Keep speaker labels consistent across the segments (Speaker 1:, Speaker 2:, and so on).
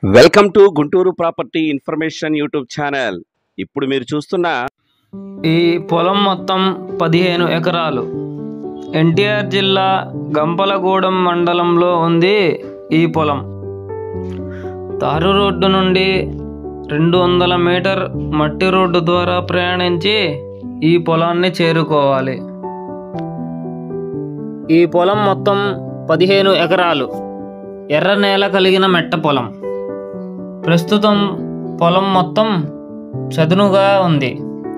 Speaker 1: welcome to Guntur property information YouTube channel ఇప్పుడు మీరు చూస్తున్న
Speaker 2: ఈ పొలం మొత్తం పదిహేను ఎకరాలు ఎన్టీఆర్ జిల్లా గంపలగూడెం మండలంలో ఉంది ఈ పొలం తారు రోడ్డు నుండి రెండు వందల మీటర్ మట్టి రోడ్డు ద్వారా ప్రయాణించి ఈ పొలాన్ని చేరుకోవాలి ఈ పొలం మొత్తం పదిహేను ఎకరాలు ఎర్ర నేల కలిగిన మెట్ట పొలం ప్రస్తుతం పొలం మొత్తం చదునుగా ఉంది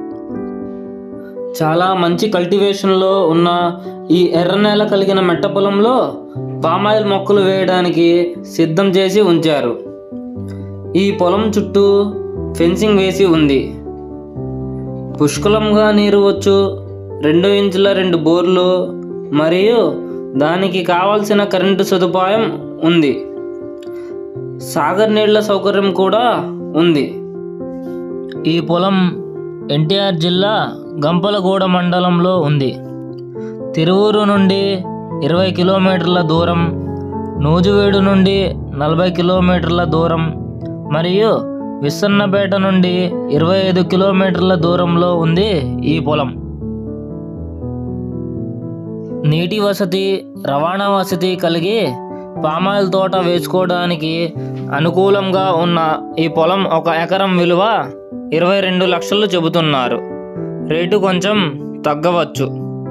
Speaker 2: చాలా మంచి కల్టివేషన్లో ఉన్న ఈ ఎర్ర నేల కలిగిన మెట్ట పొలంలో పామాయిల్ మొక్కలు వేయడానికి సిద్ధం చేసి ఉంచారు ఈ పొలం చుట్టూ ఫెన్సింగ్ వేసి ఉంది పుష్కలంగా నీరు వచ్చు రెండు ఇంచుల రెండు బోర్లు మరియు దానికి కావలసిన కరెంటు సదుపాయం ఉంది సాగర్ నీళ్ల సౌకర్యం కూడా ఉంది ఈ పొలం ఎన్టీఆర్ జిల్లా గంపలగూడ మండలంలో ఉంది తిరువూరు నుండి ఇరవై కిలోమీటర్ల దూరం నూజువేడు నుండి నలభై కిలోమీటర్ల దూరం మరియు విస్సన్నపేట నుండి ఇరవై ఐదు కిలోమీటర్ల దూరంలో ఉంది ఈ పొలం నీటి వసతి రవాణా వసతి కలిగి పామాయిల్ తోట వేసుకోవడానికి అనుకూలంగా ఉన్న ఈ పొలం ఒక ఎకరం విలువ ఇరవై రెండు లక్షలు చెబుతున్నారు రేటు కొంచెం తగ్గవచ్చు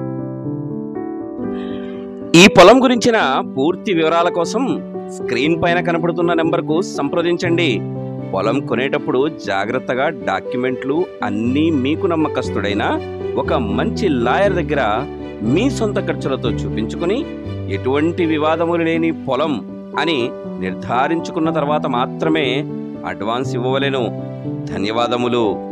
Speaker 1: ఈ పొలం గురించిన పూర్తి వివరాల కోసం స్క్రీన్ పైన కనపడుతున్న నెంబర్కు సంప్రదించండి పొలం కొనేటప్పుడు జాగ్రత్తగా డాక్యుమెంట్లు అన్నీ మీకు నమ్మకస్తుడైన ఒక మంచి లాయర్ దగ్గర మీ సొంత ఖర్చులతో చూపించుకుని ఎటువంటి వివాదములు లేని పొలం అని నిర్ధారించుకున్న తర్వాత మాత్రమే అడ్వాన్స్ ఇవ్వవలెను ధన్యవాదములు